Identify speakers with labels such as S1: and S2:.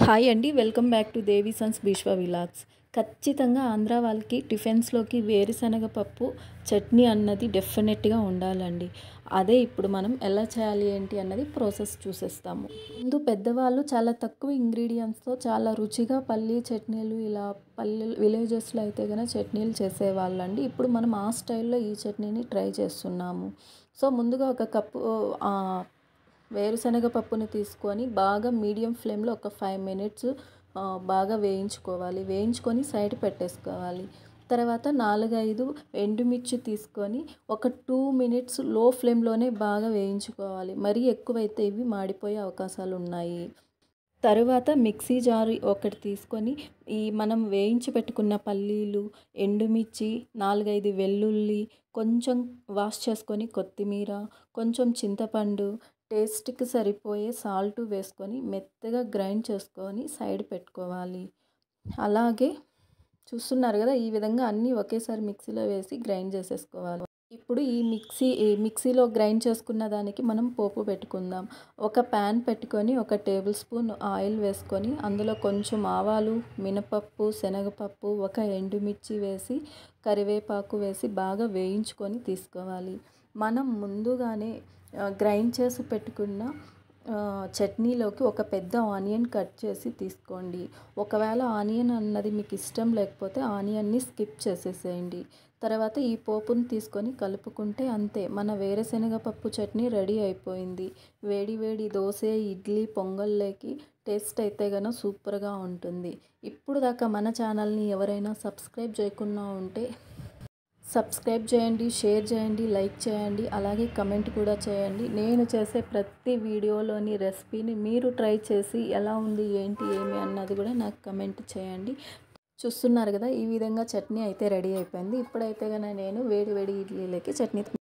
S1: hi అండి welcome back to Devi sons Vishwa vlogs ఖచ్చితంగా ఆంధ్ర వాళ్ళకి టిఫిన్స్లోకి వేరుశనగ పప్పు చట్నీ అన్నది డెఫినెట్గా ఉండాలండి అదే ఇప్పుడు మనం ఎలా చేయాలి ఏంటి అన్నది ప్రాసెస్ చూసేస్తాము ముందు పెద్దవాళ్ళు చాలా తక్కువ ఇంగ్రీడియంట్స్తో చాలా రుచిగా పల్లీ చట్నీలు ఇలా పల్లె విలేజెస్లో అయితే కనుక చట్నీలు చేసేవాళ్ళండి ఇప్పుడు మనం ఆ స్టైల్లో ఈ చట్నీని ట్రై చేస్తున్నాము సో ముందుగా ఒక కప్పు ఆ, వేరుశనగ పప్పుని తీసుకొని బాగా మీడియం ఫ్లేమ్లో ఒక ఫైవ్ మినిట్స్ బాగా వేయించుకోవాలి వేయించుకొని సైడ్ పెట్టేసుకోవాలి తర్వాత నాలుగైదు ఎండుమిర్చి తీసుకొని ఒక టూ మినిట్స్ లో ఫ్లేమ్లోనే బాగా వేయించుకోవాలి మరీ ఎక్కువైతే ఇవి మాడిపోయే అవకాశాలు ఉన్నాయి తరువాత మిక్సీ జార్ ఒకటి తీసుకొని ఈ మనం వేయించి పెట్టుకున్న పల్లీలు ఎండుమిర్చి నాలుగైదు వెల్లుల్లి కొంచెం వాష్ చేసుకొని కొత్తిమీర కొంచెం చింతపండు టేస్ట్కి సరిపోయే సాల్ట్ వేసుకొని మెత్తగా గ్రైండ్ చేసుకొని సైడ్ పెట్టుకోవాలి అలాగే చూస్తున్నారు కదా ఈ విధంగా అన్నీ ఒకేసారి మిక్సీలో వేసి గ్రైండ్ చేసేసుకోవాలి ఇప్పుడు ఈ మిక్సీ ఈ మిక్సీలో గ్రైండ్ చేసుకున్న దానికి మనం పోపు పెట్టుకుందాం ఒక ప్యాన్ పెట్టుకొని ఒక టేబుల్ స్పూన్ ఆయిల్ వేసుకొని అందులో కొంచెం ఆవాలు మినపప్పు శనగపప్పు ఒక ఎండుమిర్చి వేసి కరివేపాకు వేసి బాగా వేయించుకొని తీసుకోవాలి మనం ముందుగానే గ్రైండ్ చేసి పెట్టుకున్న చట్నీలోకి ఒక పెద్ద ఆనియన్ కట్ చేసి తీసుకోండి ఒకవేళ ఆనియన్ అన్నది మీకు ఇష్టం లేకపోతే ఆనియన్ని స్కిప్ చేసేసేయండి తర్వాత ఈ పోపుని తీసుకొని కలుపుకుంటే అంతే మన వేరుశనగ పప్పు చట్నీ రెడీ అయిపోయింది వేడి వేడి దోశ ఇడ్లీ పొంగల్లోకి టేస్ట్ అయితే కనుక సూపర్గా ఉంటుంది ఇప్పుడు దాకా మన ఛానల్ని ఎవరైనా సబ్స్క్రైబ్ చేయకుండా ఉంటే సబ్స్క్రైబ్ చేయండి షేర్ చేయండి లైక్ చేయండి అలాగే కమెంట్ కూడా చేయండి నేను చేసే ప్రతి వీడియోలోని రెసిపీని మీరు ట్రై చేసి ఎలా ఉంది ఏంటి ఏమి అన్నది కూడా నాకు కమెంట్ చేయండి చూస్తున్నారు కదా ఈ విధంగా చట్నీ అయితే రెడీ అయిపోయింది ఇప్పుడైతే కనుక నేను వేడి వేడి ఇడ్లీలకి చట్నీ